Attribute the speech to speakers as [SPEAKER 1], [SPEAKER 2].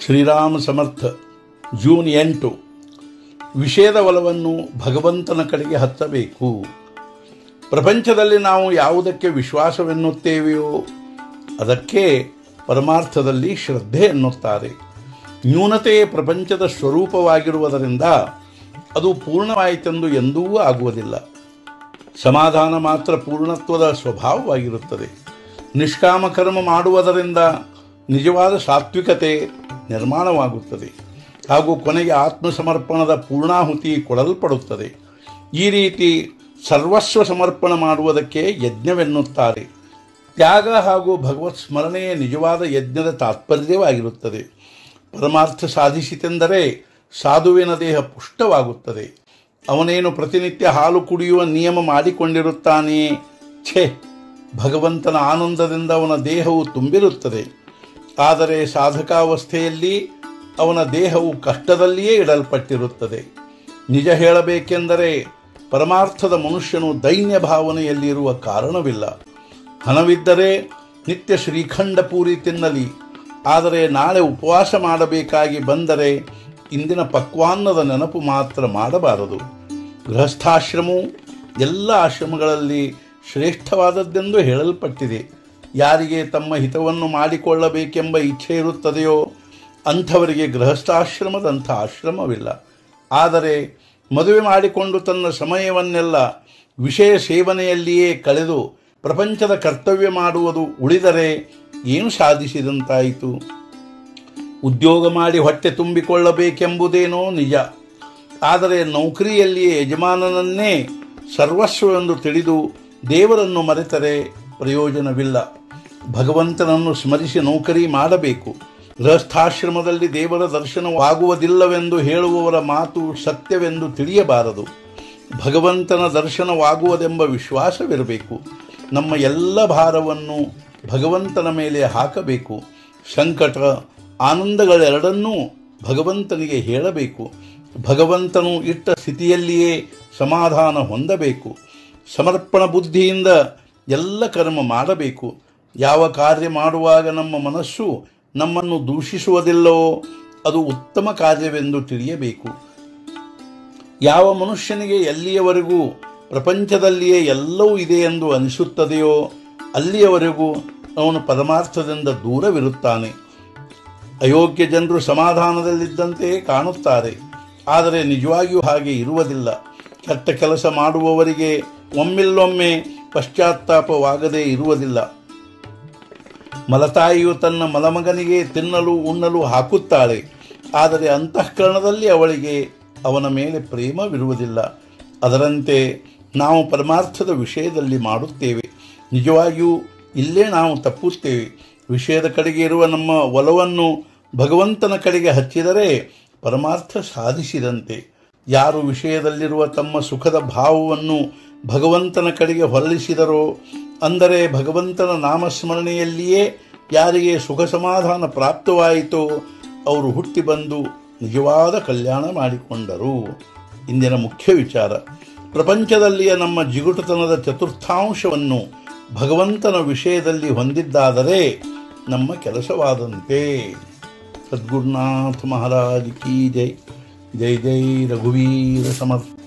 [SPEAKER 1] ಶ್ರೀರಾಮ ಸಮರ್ಥ June ಎಂಟು ವಿಷಯದ ಒಲವನ್ನು ಭಗವಂತನ ಕಡೆಗೆ ಹಚ್ಚಬೇಕು ಪ್ರಪಂಚದಲ್ಲಿ ನಾವು ಯಾವುದಕ್ಕೆ ವಿಶ್ವಾಸವೆನ್ನುತ್ತೇವೆಯೋ ಅದಕ್ಕೆ ಪರಮಾರ್ಥದಲ್ಲಿ ಶ್ರದ್ಧೆ ಎನ್ನುತ್ತಾರೆ ನ್ಯೂನತೆ ಪ್ರಪಂಚದ ಸ್ವರೂಪವಾಗಿರುವುದರಿಂದ ಅದು ಪೂರ್ಣವಾಯಿತೆಂದು ಎಂದೂ ಆಗುವುದಿಲ್ಲ ಸಮಾಧಾನ ಮಾತ್ರ ಪೂರ್ಣತ್ವದ ಸ್ವಭಾವವಾಗಿರುತ್ತದೆ ನಿಷ್ಕಾಮ ಕರ್ಮ ಮಾಡುವುದರಿಂದ ನಿಜವಾದ ಸಾತ್ವಿಕತೆ ನಿರ್ಮಾಣವಾಗುತ್ತದೆ ಹಾಗೂ ಕೊನೆಗೆ ಆತ್ಮಸಮರ್ಪಣದ ಪೂರ್ಣಾಹುತಿ ಕೊಡಲ್ಪಡುತ್ತದೆ ಈ ರೀತಿ ಸರ್ವಸ್ವ ಸಮರ್ಪಣ ಮಾಡುವುದಕ್ಕೆ ಯಜ್ಞವೆನ್ನುತ್ತಾರೆ ತ್ಯಾಗ ಹಾಗೂ ಭಗವತ್ ಸ್ಮರಣೆಯೇ ನಿಜವಾದ ಯಜ್ಞದ ತಾತ್ಪರ್ಯವಾಗಿರುತ್ತದೆ ಪರಮಾರ್ಥ ಸಾಧಿಸಿತೆಂದರೆ ಸಾಧುವಿನ ದೇಹ ಪುಷ್ಟವಾಗುತ್ತದೆ ಅವನೇನು ಪ್ರತಿನಿತ್ಯ ಹಾಲು ಕುಡಿಯುವ ನಿಯಮ ಮಾಡಿಕೊಂಡಿರುತ್ತಾನೆಯೇ ಛೇ ಭಗವಂತನ ಆನಂದದಿಂದ ಅವನ ದೇಹವು ತುಂಬಿರುತ್ತದೆ ಆದರೆ ಸಾಧಕಾವಸ್ಥೆಯಲ್ಲಿ ಅವನ ದೇಹವು ಕಷ್ಟದಲ್ಲಿಯೇ ಇಡಲ್ಪಟ್ಟಿರುತ್ತದೆ ನಿಜ ಹೇಳಬೇಕೆಂದರೆ ಪರಮಾರ್ಥದ ಮನುಷ್ಯನು ದೈನ್ಯ ಭಾವನೆಯಲ್ಲಿರುವ ಕಾರಣವಿಲ್ಲ ಹಣವಿದ್ದರೆ ನಿತ್ಯ ಶ್ರೀಖಂಡ ಪೂರಿ ತಿನ್ನಲಿ ಆದರೆ ನಾಳೆ ಉಪವಾಸ ಮಾಡಬೇಕಾಗಿ ಬಂದರೆ ಇಂದಿನ ಪಕ್ವಾನ್ನದ ನೆನಪು ಮಾತ್ರ ಮಾಡಬಾರದು ಗೃಹಸ್ಥಾಶ್ರಮವು ಎಲ್ಲ ಆಶ್ರಮಗಳಲ್ಲಿ ಶ್ರೇಷ್ಠವಾದದ್ದೆಂದು ಹೇಳಲ್ಪಟ್ಟಿದೆ ಯಾರಿಗೆ ತಮ್ಮ ಹಿತವನ್ನು ಮಾಡಿಕೊಳ್ಳಬೇಕೆಂಬ ಇಚ್ಛೆ ಇರುತ್ತದೆಯೋ ಅಂಥವರಿಗೆ ಗೃಹಸ್ಥಾಶ್ರಮದಂಥ ಆಶ್ರಮವಿಲ್ಲ ಆದರೆ ಮದುವೆ ಮಾಡಿಕೊಂಡು ತನ್ನ ಸಮಯವನ್ನೆಲ್ಲ ವಿಷಯ ಸೇವನೆಯಲ್ಲಿಯೇ ಕಳೆದು ಪ್ರಪಂಚದ ಕರ್ತವ್ಯ ಮಾಡುವುದು ಉಳಿದರೆ ಏನು ಸಾಧಿಸಿದಂತಾಯಿತು ಉದ್ಯೋಗ ಮಾಡಿ ಹೊಟ್ಟೆ ತುಂಬಿಕೊಳ್ಳಬೇಕೆಂಬುದೇನೋ ನಿಜ ಆದರೆ ನೌಕರಿಯಲ್ಲಿಯೇ ಯಜಮಾನನನ್ನೇ ಸರ್ವಸ್ವವೆಂದು ತಿಳಿದು ದೇವರನ್ನು ಮರೆತರೆ ಪ್ರಯೋಜನವಿಲ್ಲ ಭಗವಂತನನ್ನು ಸ್ಮರಿಸಿ ನೌಕರಿ ಮಾಡಬೇಕು ಗೃಹಸ್ಥಾಶ್ರಮದಲ್ಲಿ ದೇವರ ದರ್ಶನವಾಗುವುದಿಲ್ಲವೆಂದು ಹೇಳುವವರ ಮಾತು ಸತ್ಯವೆಂದು ತಿಳಿಯಬಾರದು ಭಗವಂತನ ದರ್ಶನವಾಗುವುದೆಂಬ ವಿಶ್ವಾಸವಿರಬೇಕು ನಮ್ಮ ಎಲ್ಲ ಭಾರವನ್ನು ಭಗವಂತನ ಮೇಲೆ ಹಾಕಬೇಕು ಸಂಕಟ ಆನಂದಗಳೆರಡನ್ನೂ ಭಗವಂತನಿಗೆ ಹೇಳಬೇಕು ಭಗವಂತನು ಇಟ್ಟ ಸ್ಥಿತಿಯಲ್ಲಿಯೇ ಸಮಾಧಾನ ಹೊಂದಬೇಕು ಸಮರ್ಪಣ ಬುದ್ಧಿಯಿಂದ ಎಲ್ಲ ಕರ್ಮ ಮಾಡಬೇಕು ಯಾವ ಕಾರ್ಯ ಮಾಡುವಾಗ ನಮ್ಮ ಮನಸ್ಸು ನಮ್ಮನ್ನು ದೂಷಿಸುವುದಿಲ್ಲವೋ ಅದು ಉತ್ತಮ ಕಾರ್ಯವೆಂದು ತಿಳಿಯಬೇಕು ಯಾವ ಮನುಷ್ಯನಿಗೆ ಎಲ್ಲಿಯವರೆಗೂ ಪ್ರಪಂಚದಲ್ಲಿಯೇ ಎಲ್ಲವೂ ಇದೆ ಎಂದು ಅನಿಸುತ್ತದೆಯೋ ಅಲ್ಲಿಯವರೆಗೂ ಅವನು ಪರಮಾರ್ಥದಿಂದ ದೂರವಿರುತ್ತಾನೆ ಅಯೋಗ್ಯ ಜನರು ಸಮಾಧಾನದಲ್ಲಿದ್ದಂತೆಯೇ ಕಾಣುತ್ತಾರೆ ಆದರೆ ನಿಜವಾಗಿಯೂ ಹಾಗೆ ಇರುವುದಿಲ್ಲ ಕೆಟ್ಟ ಕೆಲಸ ಮಾಡುವವರಿಗೆ ಒಮ್ಮಿಲ್ಲೊಮ್ಮೆ ಪಶ್ಚಾತ್ತಾಪವಾಗದೇ ಇರುವುದಿಲ್ಲ ಮಲತಾಯಿಯು ತನ್ನ ಮಲಮಗನಿಗೆ ತಿನ್ನಲು ಉಣ್ಣಲು ಹಾಕುತ್ತಾಳೆ ಆದರೆ ಅಂತಃಕರಣದಲ್ಲಿ ಅವಳಿಗೆ ಅವನ ಮೇಲೆ ಪ್ರೇಮವಿರುವುದಿಲ್ಲ ಅದರಂತೆ ನಾವು ಪರಮಾರ್ಥದ ವಿಷಯದಲ್ಲಿ ಮಾಡುತ್ತೇವೆ ನಿಜವಾಗಿಯೂ ಇಲ್ಲೇ ನಾವು ತಪ್ಪುತ್ತೇವೆ ವಿಷಯದ ಕಡೆಗೆ ಇರುವ ನಮ್ಮ ಒಲವನ್ನು ಭಗವಂತನ ಕಡೆಗೆ ಹಚ್ಚಿದರೆ ಪರಮಾರ್ಥ ಸಾಧಿಸಿದಂತೆ ಯಾರು ವಿಷಯದಲ್ಲಿರುವ ತಮ್ಮ ಸುಖದ ಭಾವವನ್ನು ಭಗವಂತನ ಕಡೆಗೆ ಹೊರಳಿಸಿದರೋ ಅಂದರೆ ಭಗವಂತನ ನಾಮಸ್ಮರಣೆಯಲ್ಲಿಯೇ ಯಾರಿಗೆ ಸುಖ ಸಮಾಧಾನ ಪ್ರಾಪ್ತವಾಯಿತೋ ಅವರು ಹುಟ್ಟಿ ಬಂದು ನಿಜವಾದ ಕಲ್ಯಾಣ ಮಾಡಿಕೊಂಡರು ಇಂದಿನ ಮುಖ್ಯ ವಿಚಾರ ಪ್ರಪಂಚದಲ್ಲಿಯ ನಮ್ಮ ಜಿಗುಟುತನದ ಚತುರ್ಥಾಂಶವನ್ನು ಭಗವಂತನ ವಿಷಯದಲ್ಲಿ ಹೊಂದಿದ್ದಾದರೆ ನಮ್ಮ ಕೆಲಸವಾದಂತೆ ಸದ್ಗುರುನಾಥ ಮಹಾರಾಜ್ ಕಿ ಜೈ ಜೈ ಜೈ ರಘುವೀರ ಸಮರ್ಥ